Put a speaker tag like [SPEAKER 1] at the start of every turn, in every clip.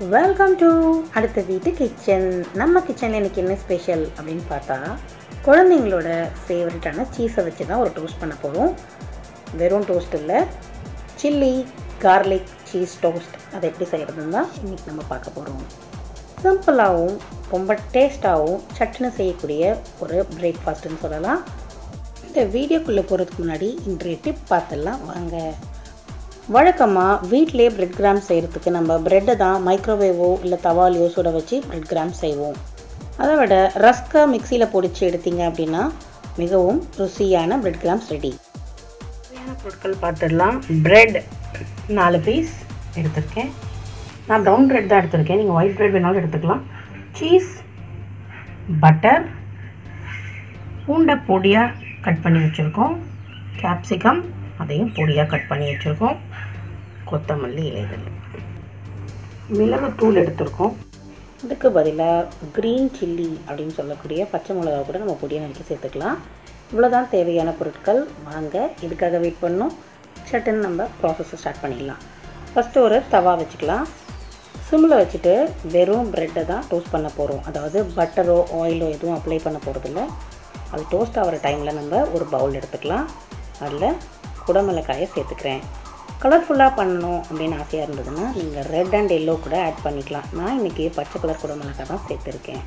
[SPEAKER 1] welcome to அடுத்த வீட்டு kitchen நம்ம கிச்சனில் இன்னைக்கு என்ன ஸ்பெஷல் அப்படின்னு பார்த்தா குழந்தைங்களோட ஃபேவரட்டான சீஸை வச்சு தான் ஒரு டோஸ்ட் பண்ண போகிறோம் வெறும் டோஸ்ட் இல்லை சில்லி கார்லிக் சீஸ் டோஸ்ட் அதை எப்படி செய்கிறதுன்னு தான் இன்றைக்கி நம்ம பார்க்க போகிறோம் சிம்பிளாகவும் ரொம்ப டேஸ்ட்டாகவும் சட்டுன்னு செய்யக்கூடிய ஒரு பிரேக்ஃபாஸ்ட்டுன்னு சொல்லலாம் இந்த வீடியோக்குள்ளே போகிறதுக்கு முன்னாடி இன்றைய டிப் பார்த்துடலாம் வாங்க வழக்கமாக வீட்டிலே பிரெட் கிராம் செய்கிறதுக்கு நம்ம ப்ரெட்டை தான் மைக்ரோவேவோ இல்லை தவாலியோ சுட வச்சு பிரெட் கிராம் செய்வோம் அதை விட ரஸ்கை மிக்சியில் பொடிச்சு எடுத்தீங்க அப்படின்னா மிகவும் ருசியான பிரெட் கிராம்ஸ் ரெடி தேவையான பொருட்கள் பார்த்துடலாம் பிரெட் நாலு பீஸ் எடுத்திருக்கேன் நான் ப்ரௌன் பிரெட் தான் எடுத்திருக்கேன் நீங்கள் ஒயிட் பிரெட் வேணாலும் எடுத்துக்கலாம் சீஸ் பட்டர் பூண்டை பொடியாக கட் பண்ணி வச்சுருக்கோம் கேப்சிகம் அதையும் பொடியாக கட் பண்ணி வச்சுருக்கோம் கொத்தமல்லி இலைகள் மிளகுத்தூள் எடுத்திருக்கோம் இதுக்கு பதிலாக க்ரீன் சில்லி அப்படின்னு சொல்லக்கூடிய பச்சை மிளகா கூட நம்ம பொடியை நறுக்கி சேர்த்துக்கலாம் இவ்வளோதான் தேவையான பொருட்கள் வாங்க இதுக்காக வெயிட் பண்ணோம் சட்டுன்னு நம்ம ப்ராசஸை ஸ்டார்ட் பண்ணிடலாம் ஃபஸ்ட்டு ஒரு தவா வச்சுக்கலாம் சிம்மில் வச்சுட்டு வெறும் ப்ரெட்டை தான் டோஸ்ட் பண்ண போகிறோம் அதாவது பட்டரோ ஆயிலோ எதுவும் அப்ளை பண்ண போகிறதில்ல அது டோஸ்ட் ஆகிற டைமில் நம்ம ஒரு பவுல் எடுத்துக்கலாம் அதில் குடமிளகாயை சேர்த்துக்கிறேன் கலர்ஃபுல்லாக பண்ணணும் அப்படின்னு ஆசையாக இருந்ததுன்னா நீங்கள் ரெட் அண்ட் எல்லோ கூட ஆட் பண்ணிக்கலாம் நான் இன்றைக்கி பச்சை கலர் குடமிளகாய் தான் சேர்த்துருக்கேன்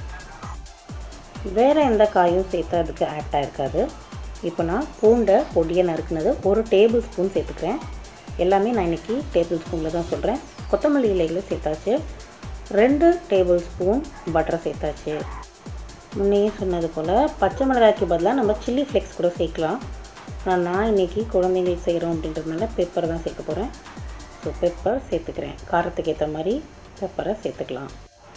[SPEAKER 1] வேறு எந்த காயும் சேர்த்து அதுக்கு ஆட் ஆகிருக்காது இப்போ நான் பூண்டை பொடியை நறுக்குனது ஒரு டேபிள் ஸ்பூன் சேர்த்துக்கிறேன் எல்லாமே நான் இன்றைக்கி டேபிள் ஸ்பூனில் தான் சொல்கிறேன் கொத்தமல்லி இலைகளை சேர்த்தாச்சு ரெண்டு டேபிள் ஸ்பூன் பட்டரை சேர்த்தாச்சு முன்னையே சொன்னது போல் பச்சை மிளகாய்க்கு பதிலாக நம்ம சில்லி ஃப்ளெக்ஸ் கூட சேர்க்கலாம் ஆனால் நான் இன்றைக்கி குழந்தைங்களுக்கு செய்கிறோம் அப்படின்றதுனால பெப்பர் தான் சேர்க்க போகிறேன் ஸோ பெப்பர் சேர்த்துக்கிறேன் காரத்துக்கு ஏற்ற மாதிரி பெப்பரை சேர்த்துக்கலாம்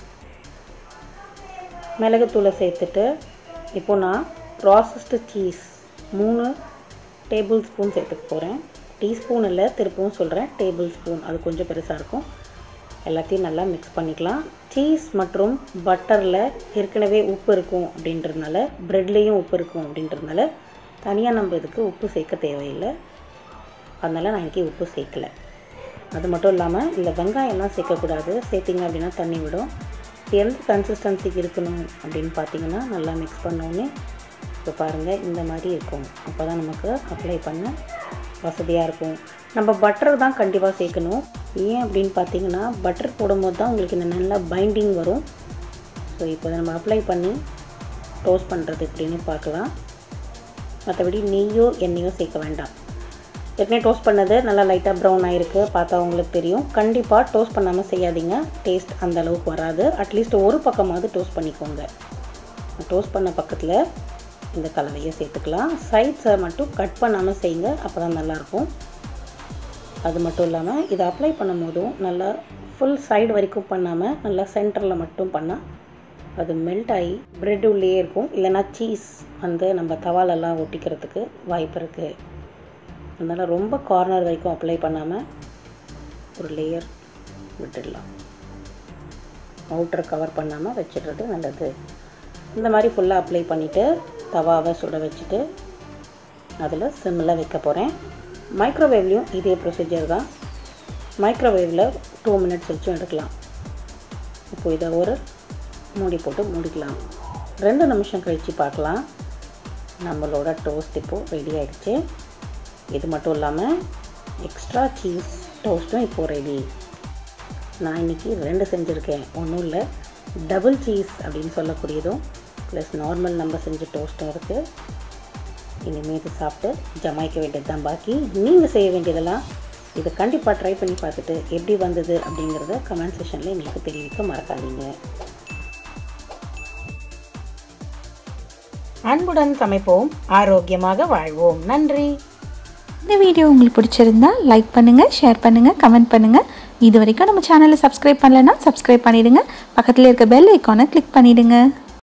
[SPEAKER 1] மிளகுத்தூளை சேர்த்துட்டு இப்போ நான் ப்ராசஸ்டு சீஸ் மூணு டேபிள் ஸ்பூன் சேர்த்துக்க போகிறேன் டீஸ்பூன் இல்லை திருப்பவும் சொல்கிறேன் டேபிள் ஸ்பூன் அது கொஞ்சம் பெருசாக இருக்கும் எல்லாத்தையும் நல்லா மிக்ஸ் பண்ணிக்கலாம் சீஸ் மற்றும் பட்டரில் ஏற்கனவே உப்பு இருக்கும் அப்படின்றதுனால ப்ரெட்லேயும் உப்பு இருக்கும் அப்படின்றதுனால தனியாக நம்ம இதுக்கு உப்பு சேர்க்க தேவையில்லை அதனால் நான் இங்கே உப்பு சேர்க்கலை அது மட்டும் இல்லாமல் இந்த வெங்காயம்லாம் சேர்க்கக்கூடாது சேர்த்திங்க அப்படின்னா தண்ணி விடும் எந்த கன்சிஸ்டன்சிக்கு இருக்கணும் அப்படின்னு பார்த்தீங்கன்னா நல்லா மிக்ஸ் பண்ணோன்னே இப்போ பாருங்கள் இந்த மாதிரி இருக்கும் அப்போ தான் நமக்கு அப்ளை பண்ண வசதியாக இருக்கும் நம்ம பட்டர் தான் கண்டிப்பாக சேர்க்கணும் ஏன் அப்படின்னு பார்த்தீங்கன்னா பட்டர் போடும்போது தான் உங்களுக்கு இந்த நல்ல பைண்டிங் வரும் ஸோ இப்போ நம்ம அப்ளை பண்ணி டோஸ்ட் பண்ணுறது எப்படின்னு பார்க்கலாம் மற்றபடி நெய்யோ எண்ணெயோ சேர்க்க வேண்டாம் ஏற்கனவே டோஸ்ட் பண்ணது நல்லா லைட்டாக ப்ரௌன் ஆகிருக்கு பார்த்தா உங்களுக்கு தெரியும் கண்டிப்பாக டோஸ்ட் பண்ணாமல் செய்யாதீங்க டேஸ்ட் அந்த அளவுக்கு வராது அட்லீஸ்ட் ஒரு பக்கமாவது டோஸ்ட் பண்ணிக்கோங்க டோஸ்ட் பண்ண பக்கத்தில் இந்த கலவையை சேர்த்துக்கலாம் சைட்ஸை மட்டும் கட் பண்ணாமல் செய்யுங்க அப்போ தான் நல்லாயிருக்கும் அது மட்டும் இல்லாமல் இதை அப்ளை பண்ணும் போதும் நல்லா ஃபுல் சைடு வரைக்கும் பண்ணாமல் நல்லா சென்டரில் மட்டும் பண்ணால் அது மெல்ட் ஆகி ப்ரெட் உள்ளே இருக்கும் இல்லைனா சீஸ் வந்து நம்ம தவாலெல்லாம் ஒட்டிக்கிறதுக்கு வாய்ப்பு இருக்குது அதனால் ரொம்ப கார்னர் வரைக்கும் அப்ளை பண்ணாமல் ஒரு லேயர் விட்டுடலாம் அவுட்டர் கவர் பண்ணாமல் வச்சிடுறது நல்லது இந்த மாதிரி ஃபுல்லாக அப்ளை பண்ணிவிட்டு தவாவை சுட வச்சுட்டு அதில் சிம்மில் வைக்க போகிறேன் மைக்ரோவேவ்லேயும் இதே ப்ரொசீஜர் தான் மைக்ரோவேவில் டூ மினிட்ஸ் வச்சும் எடுக்கலாம் இப்போ இதை ஒரு மூடி போட்டு மூடிக்கலாம் ரெண்டு நிமிஷம் கழித்து பார்க்கலாம் நம்மளோட டோஸ்ட் இப்போது ரெடி ஆகிடுச்சு இது மட்டும் இல்லாமல் எக்ஸ்ட்ரா சீஸ் டோஸ்ட்டும் இப்போது ரெடி நான் இன்றைக்கி ரெண்டு செஞ்சுருக்கேன் ஒன்றும் இல்லை டபுள் சீஸ் அப்படின்னு சொல்லக்கூடியதும் ப்ளஸ் நார்மல் நம்ம செஞ்ச டோஸ்ட்டும் இருக்குது இனிமேல் இது சாப்பிட்டு ஜமாய்க்க வேண்டியது தான் பாக்கி நீங்கள் செய்ய வேண்டியதெல்லாம் இதை கண்டிப்பாக ட்ரை பண்ணி பார்த்துட்டு எப்படி வந்தது அப்படிங்கிறத கமெண்ட் செஷனில் எங்களுக்கு தெரிவிக்க மறக்காதீங்க அன்புடன் சமைப்போம் ஆரோக்கியமாக வாழ்வோம் நன்றி
[SPEAKER 2] இந்த வீடியோ உங்களுக்கு பிடிச்சிருந்தா லைக் பண்ணுங்கள் ஷேர் பண்ணுங்கள் கமெண்ட் பண்ணுங்கள் இது வரைக்கும் நம்ம சேனலை சப்ஸ்கிரைப் பண்ணலைன்னா சப்ஸ்கிரைப் பண்ணிடுங்க பக்கத்தில் இருக்க பெல் ஐக்கானை கிளிக் பண்ணிடுங்க